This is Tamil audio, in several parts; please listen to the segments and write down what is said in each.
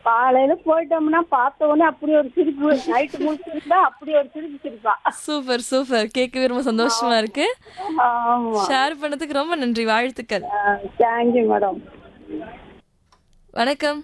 காலையில போயிட்டோம்னா பார்த்த உடனே அப்படி ஒரு சிரிப்பு நைட்டு முடிச்சிருந்தா அப்படி ஒரு சிரிப்பு சிரிப்பா சூப்பர் சூப்பர் கேட்கவே ரொம்ப சந்தோஷமா இருக்கு ஆமா ஷேர் பண்ணதுக்கு ரொம்ப நன்றி வாழ்த்துக்கள் தேங்க்யூ மேடம் வணக்கம்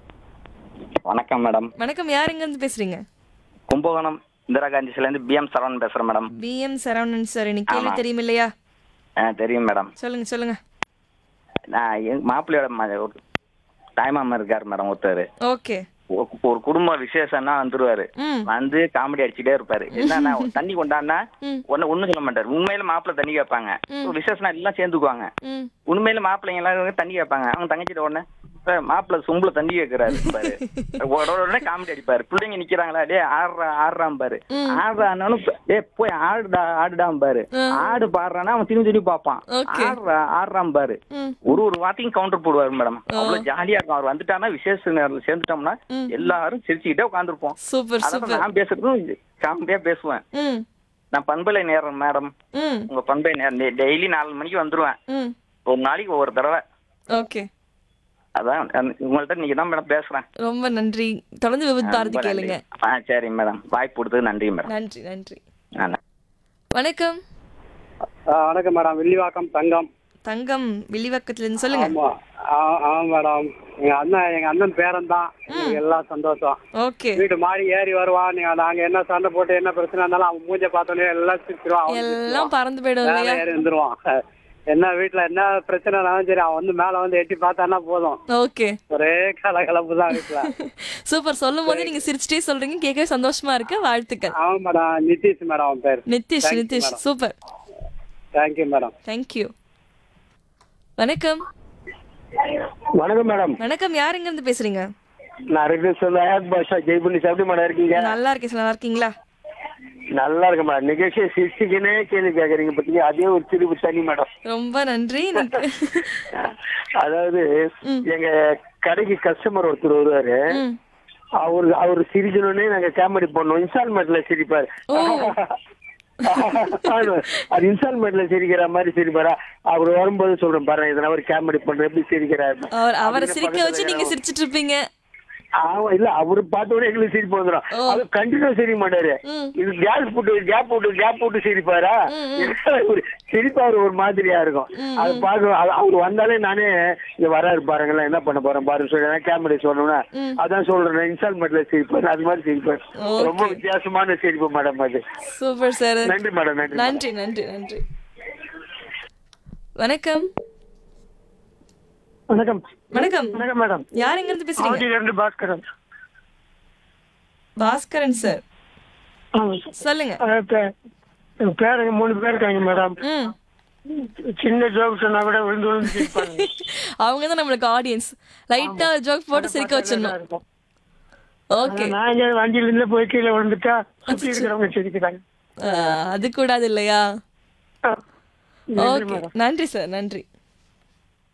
வணக்கம் மேடம் வணக்கம் யார் எங்க இருந்து பேசுறீங்க கும்பகோணம் இந்திரா காந்தி சிலேருந்து பிஎம் சரவணன் பேசுறேன் மேடம் பிஎம் சரவணன் சார் எனக்கு கேள்வி தெரியும் இல்லையா ஆ தெரியும் மேடம் சொல்லுங்க சொல்லுங்க நான் எங்க மாப்பிள்ளையோட ம- ஒரு தாய்மாமன் இருக்காரு மேடம் ஒருத்தர் ஓகே ஒரு- ஒரு குடும்ப விசேஷம்னா வந்துருவாரு ம் வந்து காமெடி அடிச்சுட்டே இருப்பாரு என்னன்னா தண்ணி கொண்டான்னா ம். ஒண்ணு ஒண்ணும் சொல்ல மாட்டாரு உண்மையில மாப்பிள்ளை தண்ணி கேட்பாங்க ஒரு விசேஷம்னா எல்லாம் சேர்ந்துக்குவாங்க ம் உண்மையில மாப்பிள்ளைங்க எல்லாம் தண்ணி கேட்பாங்க அவங்க தங்கச்சிட்ட உடனே "சார், மாப்பிள்ளை சொம்புல தண்ணி கேட்கிறாரு பாரு உடனே உடனே காமெடி அடிப்பாரு பிள்ளைங்க நிக்கிறாங்களா டே ஆடுறா ஆடுறான் பாரு ஆடுறானாலும் ஏ போய் ஆடுடா ஆடுடாம் பாரு ஆடு பாடுறானா அவன் திரும்பி திரும்பி பார்ப்பான் Okay. ஆடுறா ஆடுறான் பாரு ம் ஒரு ஒரு வார்த்தையும் கவுண்டர் போடுவாரு மேடம் அவ்வளவு ஜாலியா இருக்கும் அவர் வந்துட்டானா விசேஷ நேரத்துல சேர்ந்துட்டோம்னா எல்லாரும் சிரிச்சுக்கிட்டே உட்காந்துருப்போம் சூப்பர் அதான் சூப்பர் நான் பேசுறதும் காமெடியா பேசுவேன் ம் நான் பண்பலை நேரம் மேடம் ம் உங்க பண்பலை நேரம் டெய்லி நாலு மணிக்கு வந்துருவேன் ம் ஒரு நாளைக்கு ஒவ்வொரு தடவை ஓகே அதான் அந்த- உங்கள்ட்ட இன்னைக்கு தான் மேடம் பேசுறேன் ரொம்ப நன்றி தொடர்ந்து விவித் பாரதி ரொம்ப கேளுங்க நன்றி. ஆ சரி மேடம் வாய்ப்பு கொடுத்தது நன்றி மேடம் நன்றி நன்றி ஆ, வணக்கம் வணக்கம் மேடம் வில்லிவாக்கம் தங்கம் தங்கம் வில்லிவாக்கத்துல இருந்து சொல்லுங்க ஆமா ஆ- ஆமா மேடம் எங்க அண்ணன் எங்க அண்ணன் பேரன் தான் எல்லாம் சந்தோஷம் ஓகே வீட்டு மாடி ஏறி வருவான் நீங்க நாங்க என்ன சண்டை போட்டு என்ன பிரச்சனை இருந்தாலும் அவன் மூஞ்ச பார்த்தோன்னே எல்லாம் சிரிச்சிருவான் அவன் எல்லாம் சிரிச்சிருவான். பறந்து போயிடும் மேல இல்லையா ஏறி வந்துருவான் என்ன வீட்டுல என்ன பிரச்சனைனாலும் சரி அவன் வந்து மேல வந்து எட்டி பார்த்தான்னா போதும் ஓகே ஒரே கலகலப்பு தான் வீட்டுல சூப்பர் சொல்லும் போதே நீங்க சிரிச்சிட்டே சொல்றீங்க கேட்கவே சந்தோஷமா இருக்கு வாழ்த்துக்கள் ஆமா மேடம் நிதிஷ் மேடம் அவன் பேர் Nitish Thank you, Nitish madam. Super thank you madam thank you வணக்கம் வணக்கம் மேடம் வணக்கம் யார் எங்க இருந்து பேசுறீங்க நான் ரெண்டு சொல்ல பாஷா ஜெய்புண்ணி எப்படி மேடம் இருக்கீங்க நல்லா இருக்கேன் சார் நல்லா இருக்கீங்களா நல்லா இருக்கு மேடம் நிகழ்ச்சியை சிரிச்சுக்கினே கேள்வி கேக்குறீங்க பாத்தீங்க அதே ஒரு சிரிப்பு தனி மேடம் ரொம்ப நன்றி எனக்கு அதாவது எங்க கடைக்கு கஸ்டமர் ஒருத்தர் வருவாரு ம். அவரு அவரு சிரிக்கணும்னே நாங்க காமெடி பண்ணோம் இன்ஸ்டால்மெண்ட்ல சிரிப்பாரு ஆமா. அது இன்ஸ்டால்மெண்ட்ல சிரிக்கிற மாதிரி சிரிப்பாரா அவர் வரும்போது சொல்றேன் பாருங்க இதெல்லாம் அவர் காமெடி பண்ற எப்படி சிரிக்கிறாரு அவர் அவரை சிரிக்க வச்சு நீங்க சிரிச்சிட்டு இருப்பீங்க ஆமா இல்ல அவரு பார்த்த உடனே எங்களுக்கு சிரிப்பு வந்துடும் அது கண்டினியூ சிரிக்க மாட்டாரு இது கேப் போட்டு கேப் போட்டு கேப் போட்டு சிரிப்பாரா ஒரு சிரிப்பாரு ஒரு மாதிரியா இருக்கும் அது பார்க்க அது அவர் வந்தாலே நானே இங்க வராரு பாருங்களேன் என்ன பண்ண போறேன் பாருங்க சொல்லி கேமரா சொல்லணும்னா அதான் சொல்றேன் இன்ஸ்டால்மெண்ட்ல சிரிப்பாரு அது மாதிரி சிரிப்பாரு ரொம்ப வித்தியாசமான சிரிப்பு மேடம் அது சூப்பர் சார் நன்றி மேடம் நன்றி நன்றி நன்றி நன்றி வணக்கம் வணக்கம் வணக்கம் வணக்கம் மேடம் யார் எங்க இருந்து பேசுறீங்க ரெண்டு பாஸ்கரன் பாஸ்கரன் சார் சொல்லுங்க எங்க பேருங்க மூணு பேர் இருக்காங்க மேடம் ம் சின்ன ஜோக் சொன்னா கூட விழுந்து விழுந்து சிரிப்பாங்க அவங்க தான் நம்மளுக்கு ஆடியன்ஸ் லைட்டா ஜோக் போட்டு சிரிக்க வச்சிடணும் ஓகே நான் இங்க வண்டியில இருந்து போய் கீழே விழுந்துட்டா சுத்தி இருக்கிறவங்க சிரிக்கிறாங்க அது கூடாது இல்லையா ஆ. ஓகே நன்றி சார் நன்றி